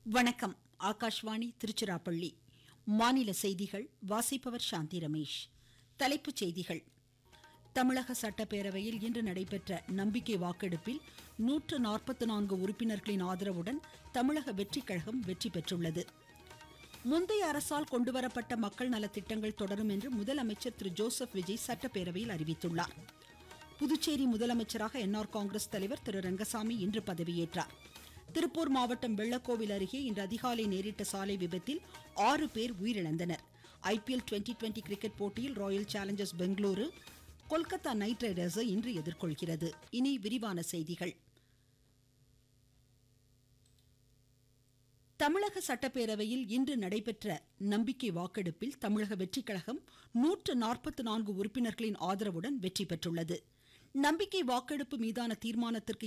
வணக்கம் ஆகாஷ்வாணி திருச்சிராப்பள்ளி மாநில செய்திகள் வாசிப்பவர் சாந்தி ரமேஷ் தலைப்புச் செய்திகள் தமிழக சட்டப்பேரவையில் இன்று நடைபெற்ற நம்பிக்கை வாக்கெடுப்பில் நூற்று நாற்பத்தி நான்கு உறுப்பினர்களின் ஆதரவுடன் தமிழக வெற்றிக் கழகம் வெற்றி பெற்றுள்ளது முந்தைய அரசால் கொண்டுவரப்பட்ட மக்கள் நலத்திட்டங்கள் தொடரும் என்று முதலமைச்சர் திரு ஜோசப் விஜய் சட்டப்பேரவையில் அறிவித்துள்ளார் புதுச்சேரி முதலமைச்சராக என்ஆர் காங்கிரஸ் தலைவர் திரு ரங்கசாமி இன்று பதவியேற்றார் திருப்பூர் மாவட்டம் வெள்ளக்கோவில் அருகே இன்று அதிகாலை நேரிட்ட சாலை விபத்தில் ஆறு பேர் உயிரிழந்தனர் ஐபிஎல் டுவெண்டி டுவெண்டி கிரிக்கெட் போட்டியில் Royal Challengers Bengaluru Kolkata Knight ரைடர்ஸை இன்று எதிர்கொள்கிறது இனி விரிவான செய்திகள் தமிழக சட்டப்பேரவையில் இன்று நடைபெற்ற நம்பிக்கை வாக்கெடுப்பில் தமிழக வெற்றிக் கழகம் நூற்று நாற்பத்தி நான்கு உறுப்பினர்களின் ஆதரவுடன் வெற்றி பெற்றுள்ளது நம்பிக்கை வாக்கெடுப்பு மீதான தீர்மானத்திற்கு